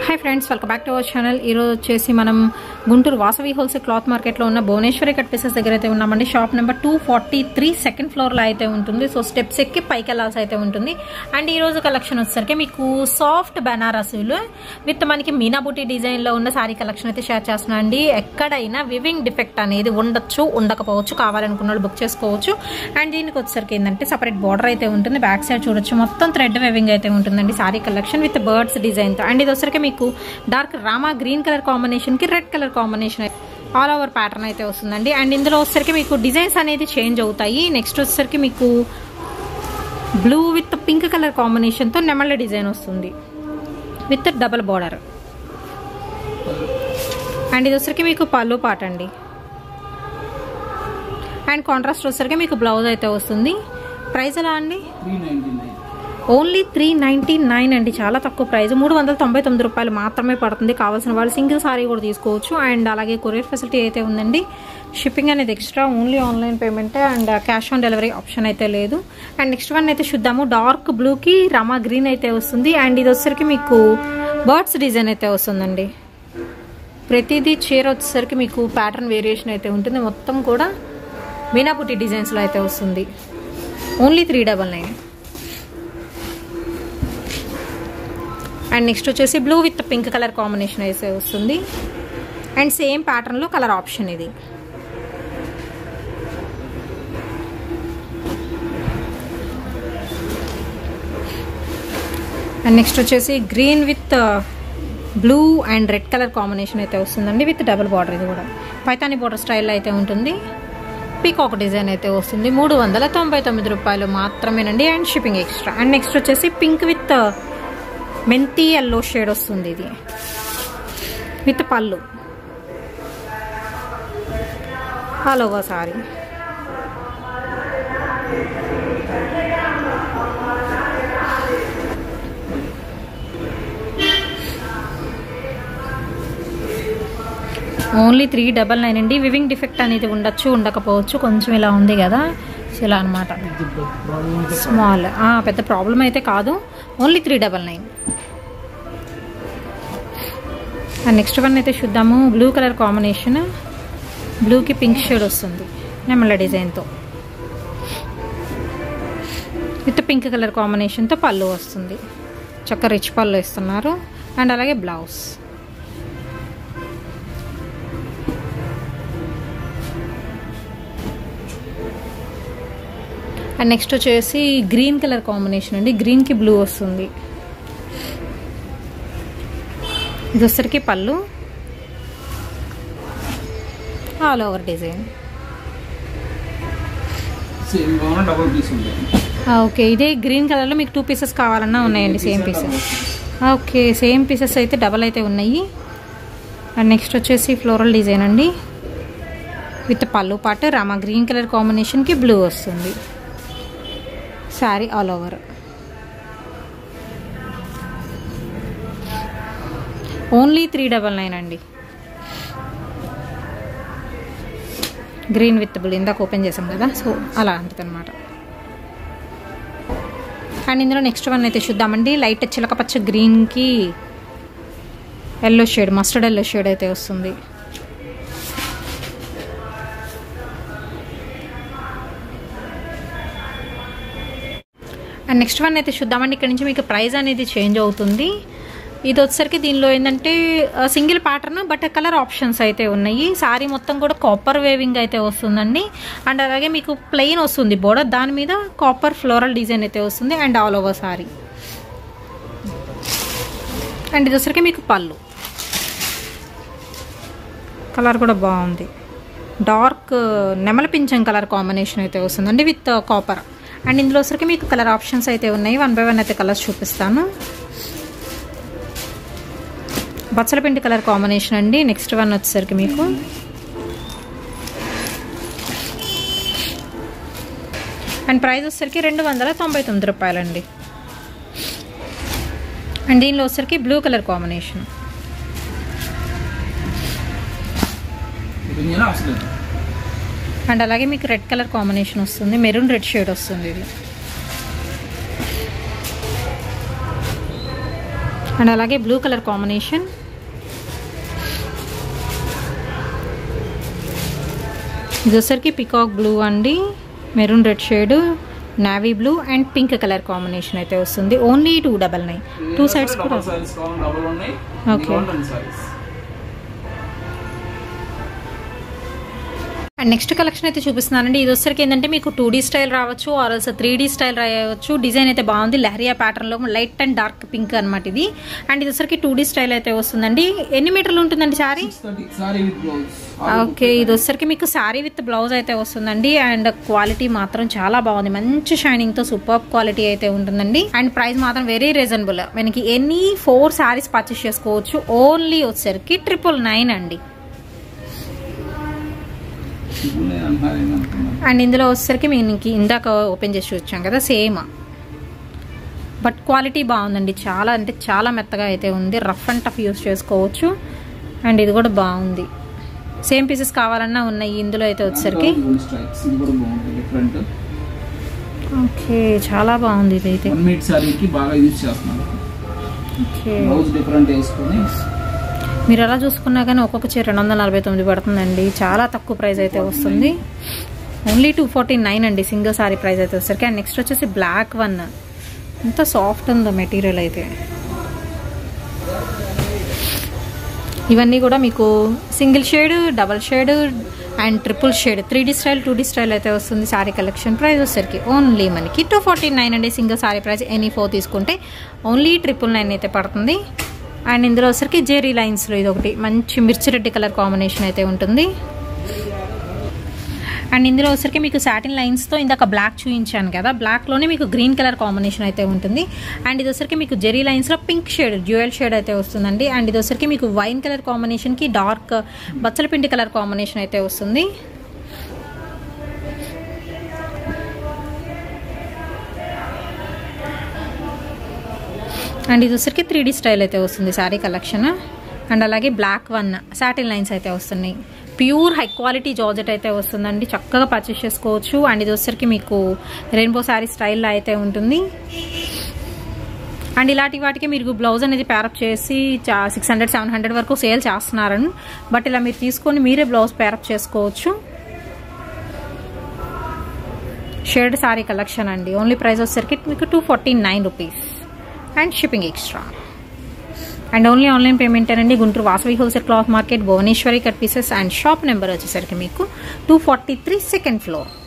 Hi friends welcome back to our channel ఈరోజు వచ్చేసి మనం గుంటూరు వాసవి హోల్సేల్ క్లాత్ మార్కెట్లో ఉన్న భువనేశ్వరి కట్ పీసెస్ దగ్గర అయితే ఉన్నామండి shop number two forty three second ఫ్లోర్లో అయితే ఉంటుంది సో స్టెప్స్ ఎక్కి పైకి వెళ్ళాల్సి అయితే ఉంటుంది అండ్ ఈ రోజు కలెక్షన్ వచ్చేసరికి మీకు సాఫ్ట్ బెనారసీలు విత్ మనకి మీనాబుటీ డిజైన్లో ఉన్న శారీ కలెక్షన్ అయితే షేర్ చేస్తున్నా అండి ఎక్కడైనా వివింగ్ డిఫెక్ట్ అనేది ఉండొచ్చు ఉండకపోవచ్చు కావాలనుకున్న వాళ్ళు బుక్ చేసుకోవచ్చు అండ్ దీనికి వచ్చేసరికి ఏంటంటే సపరేట్ బార్డర్ అయితే ఉంటుంది బ్యాక్ సైడ్ చూడొచ్చు మొత్తం థ్రెడ్ వెవింగ్ అయితే ఉంటుందండి శారీ కలెక్షన్ విత్ బర్డ్స్ డిజైన్తో అండ్ ఇది వచ్చరికి మీకు డార్క్ రామా గ్రీన్ కలర్ కాంబినేషన్కి red colour combination all over pattern అయితే వస్తుందండి అండ్ ఇందులో వచ్చేసరికి మీకు డిజైన్స్ అనేది చేంజ్ అవుతాయి నెక్స్ట్ వచ్చేసరికి మీకు బ్లూ విత్ పింక్ కలర్ కాంబినేషన్తో నెమళ్ళ డిజైన్ వస్తుంది విత్ డబల్ బార్డర్ అండ్ ఇది వచ్చరికి మీకు పళ్ళు పాట అండి అండ్ కాంట్రాస్ట్ వచ్చరికి మీకు బ్లౌజ్ అయితే వస్తుంది ప్రైస్ ఎలా అండి three ninety nine only three ninety nine అండి చాలా తక్కువ ప్రైస్ మూడు వందల తొంభై తొమ్మిది రూపాయలు మాత్రమే పడుతుంది కావాల్సిన వాళ్ళు సింగిల్ సారీ కూడా తీసుకోవచ్చు అండ్ అలాగే కొరియర్ ఫెసిలిటీ అయితే ఉందండి షిప్పింగ్ అనేది ఎక్స్ట్రా ఓన్లీ ఆన్లైన్ పేమెంటే and cash on delivery option అయితే లేదు అండ్ నెక్స్ట్ వన్ అయితే చూద్దాము డార్క్ బ్లూకి రమా గ్రీన్ అయితే వస్తుంది అండ్ ఇది వచ్చేసరికి మీకు బర్డ్స్ డిజైన్ అయితే వస్తుందండి ప్రతిదీ చీర వచ్చేసరికి మీకు ప్యాటర్న్ వేరియేషన్ అయితే ఉంటుంది మొత్తం కూడా మీనాపుట్టి డిజైన్స్లో అయితే వస్తుంది only three double nine and next వచ్చేసి blue with pink colour combination అయితే వస్తుంది అండ్ సేమ్ ప్యాటర్న్లో కలర్ ఆప్షన్ ఇది అండ్ నెక్స్ట్ వచ్చేసి green with blue and red colour combination అయితే వస్తుందండి విత్ డబుల్ బార్డర్ ఇది కూడా పైతాని బార్డర్ స్టైల్లో అయితే ఉంటుంది పీకాక్ డిజైన్ అయితే వస్తుంది మూడు వందల తొంభై తొమ్మిది రూపాయలు మాత్రమేనండి and shipping extra and next వచ్చేసి పింక్ విత్ మెంతి ఎల్లో షేడ్ వస్తుంది ఇది విత్ పళ్ళు hello sorry only three double nine అండి వివింగ్ డిఫెక్ట్ అనేది ఉండొచ్చు ఉండకపోవచ్చు కొంచెం ఇలా ఉంది కదా సో ఇలా అనమాట స్మాల్ పెద్ద ప్రాబ్లం అయితే కాదు only three double nine and next one అయితే చూద్దాము బ్లూ కలర్ కాంబినేషన్ బ్లూకి పింక్ షేడ్ వస్తుంది నెమల డిజైన్తో విత్ పింక్ కలర్ కాంబినేషన్తో పళ్ళు వస్తుంది చక్క రిచ్ పళ్ళు ఇస్తున్నారు అండ్ అలాగే బ్లౌజ్ అండ్ నెక్స్ట్ వచ్చేసి గ్రీన్ కలర్ కాంబినేషన్ అండి గ్రీన్కి బ్లూ వస్తుంది ఇది వచ్చరికి పళ్ళు ఆల్ ఓవర్ డిజైన్ సేమ్ కావాలన్నా డబుల్ పీస్ ఉంటాయి ఓకే ఇదే గ్రీన్ కలర్లో మీకు టూ పీసెస్ కావాలన్నా ఉన్నాయండి same pieces okay same pieces అయితే డబల్ అయితే ఉన్నాయి అండ్ నెక్స్ట్ వచ్చేసి ఫ్లోరల్ డిజైన్ అండి విత్ పళ్ళు పాటు రామా గ్రీన్ కలర్ కాంబినేషన్కి బ్లూ వస్తుంది sari all over only three double nine అండి గ్రీన్ విత్ బ్లూ ఇందాక ఓపెన్ చేసాం కదా సో అలా ఉంటుంది అనమాట అండ్ ఇందులో నెక్స్ట్ వన్ అయితే చూద్దామండి లైట్ చిలక పచ్చ గ్రీన్కి yellow shade mustard yellow shade అయితే వస్తుంది అండ్ నెక్స్ట్ వన్ అయితే చూద్దామండి ఇక్కడ నుంచి మీకు ప్రైస్ అనేది చేంజ్ అవుతుంది ఇది వచ్చేసరికి దీనిలో ఏంటంటే single pattern but colour options అయితే ఉన్నాయి సారీ మొత్తం కూడా కాపర్ వేవింగ్ అయితే వస్తుందండి అండ్ అలాగే మీకు ప్లెయిన్ వస్తుంది బోర్డర్ దాని మీద కాపర్ ఫ్లోరల్ డిజైన్ అయితే వస్తుంది and all over sari and ఇది వచ్చరికి మీకు పళ్ళు కలర్ కూడా బాగుంది డార్క్ నెమల పింఛం కలర్ కాంబినేషన్ అయితే వస్తుందండి విత్ కాపర్ అండ్ ఇందులో వచ్చరికి మీకు కలర్ ఆప్షన్స్ అయితే ఉన్నాయి వన్ బై వన్ అయితే కలర్స్ చూపిస్తాను బచ్చల పిండి కలర్ కాంబినేషన్ అండి నెక్స్ట్ వన్ వచ్చేసరికి మీకు అండ్ ప్రైస్ వచ్చేసరికి రెండు వందల తొంభై తొమ్మిది రూపాయలండి అండ్ దీనిలో వచ్చేసరికి బ్లూ కలర్ కాంబినేషన్ ఇది అవసరం లేదు అండ్ అలాగే మీకు రెడ్ కలర్ కాంబినేషన్ వస్తుంది మెరూన్ రెడ్ షేడ్ వస్తుంది ఇది అండ్ అలాగే బ్లూ కలర్ కాంబినేషన్ ఇది వచ్చరికి పికాక్ బ్లూ అండి maroon red shade navy blue and pink colour combination అయితే వస్తుంది only two double nine two sides కూడా డబల్ సారీస్ కావాలి డబల్ ఉన్నాయి Okay. ఇదిగోండి రెండు సారీస్ అండ్ నెక్స్ట్ కలెక్షన్ అయితే చూపిస్తున్నానండి ఇది వచ్చరికి ఏంటంటే మీకు టూ డీ స్టైల్ రావచ్చు or else three D style రాయవచ్చు డిజైన్ అయితే బాగుంది లహరియా ప్యాటర్న్ లో లైట్ అండ్ డార్క్ పింక్ అనమాట ఇది అండ్ ఇది వచ్చరికి టూ డీ స్టైల్ అయితే వస్తుందండి ఎన్ని మీటర్లు ఉంటుందండి sari six thirty sorry with blouse okay ఇది వచ్చరికి మీకు శారీ విత్ బ్లౌజ్ అయితే వస్తుందండి అండ్ క్వాలిటీ మాత్రం చాలా బాగుంది మంచి షైనింగ్ తో సూపర్ క్వాలిటీ అయితే ఉంటుందండి అండ్ ప్రైస్ మాత్రం వెరీ రీజనబుల్ మనకి ఎనీ ఫోర్ శారీస్ పర్చేస్ చేసుకోవచ్చు ఓన్లీ వచ్చరికి ట్రిపుల్ నైన్ అండి అంటున్నారు ఏంటనుకున్నాను అండ్ ఇందులో వచ్చేసరికి మీకు ఇందాక ఓపెన్ చేసి వచ్చాం కదా సేమ్ బట్ క్వాలిటీ బాగుందండి చాలా అంటే చాలా మెత్తగా అయితే ఉంది రఫ్ అండ్ టఫ్ యూస్ చేసుకోవచ్చు అండ్ ఇది కూడా బాగుంది సేమ్ పీసెస్ కావాలన్నా ఉన్నాయి ఇందులో అయితే వచ్చేసరికి స్ట్రైప్స్ ఇది కూడా బాగుంటుంది డిఫరెంట్ ఓకే చాలా బాగుంది ఇది అయితే వన్ మీట్ సారీకి బాగా యూజ్ చేస్తున్నారు ఓకే బ్లౌజ్ డిఫరెంట్ వేసుకొని మీరు ఎలా చూసుకున్నా కానీ ఒక్కొక్క చీర రెండు వందల నలభై తొమ్మిది పడుతుందండి చాలా తక్కువ ప్రైస్ అయితే వస్తుంది ఓన్లీ టూ ఫార్టీ నైన్ అండి సింగిల్ సారీ ప్రైస్ అయితే వచ్చేసరికి అండ్ నెక్స్ట్ వచ్చేసి బ్లాక్ వన్ ఎంత సాఫ్ట్ ఉందో మెటీరియల్ అయితే ఇవన్నీ కూడా మీకు single shade double shade and triple shade three D style two D style అయితే వస్తుంది సారీ కలెక్షన్ ప్రైస్ వచ్చేసరికి ఓన్లీ మనకి టూ ఫార్టీ నైన్ అండి single sari price any four తీసుకుంటే ఓన్లీ ట్రిపుల్ నైన్ అయితే పడుతుంది అండ్ ఇందులో వచ్చరికి జెరీ లైన్స్లో ఇది ఒకటి మంచి మిర్చి రెడ్డి కలర్ కాంబినేషన్ అయితే ఉంటుంది అండ్ ఇందులో వచ్చరికి మీకు సాటిన్ లైన్స్తో ఇందాక బ్లాక్ చూపించాను కదా బ్లాక్లోనే మీకు గ్రీన్ కలర్ కాంబినేషన్ అయితే ఉంటుంది అండ్ ఇది వచ్చరికి మీకు జెరీ లైన్స్లో పింక్ షేడ్ డ్యూయల్ షేడ్ అయితే వస్తుందండి అండ్ ఇది వచ్చరికి మీకు వైన్ కలర్ కాంబినేషన్కి డార్క్ బచ్చల పిండి కలర్ కాంబినేషన్ అయితే వస్తుంది అండ్ ఇది వచ్చరికి త్రీ డీ స్టైల్ అయితే వస్తుంది శారీ కలెక్షన్ అండ్ అలాగే బ్లాక్ వన్ సాటిన్ లైన్స్ అయితే వస్తున్నాయి ప్యూర్ హై క్వాలిటీ జార్జెట్ అయితే వస్తుందండి చక్కగా పర్చేస్ చేసుకోవచ్చు అండ్ ఇది వచ్చరికి మీకు రెయిన్బో శారీ స్టైల్లో అయితే ఉంటుంది అండ్ ఇలాంటి వాటికి మీరు బ్లౌజ్ అనేది ప్యారప్ చేసి సిక్స్ హండ్రెడ్ సెవెన్ హండ్రెడ్ వరకు సేల్ చేస్తున్నారని బట్ ఇలా మీరు తీసుకొని మీరే బ్లౌజ్ ప్యారప్ చేసుకోవచ్చు షేడ్ సారీ కలెక్షన్ అండి ఓన్లీ ప్రైస్ వచ్చేసరికి మీకు two forty nine rupees and shipping extra and only online payment అండి Guntur Vasavi wholesale cloth market Bhuvaneshwari cut pieces and shop number వచ్చేసరికి మీకు two forty three second floor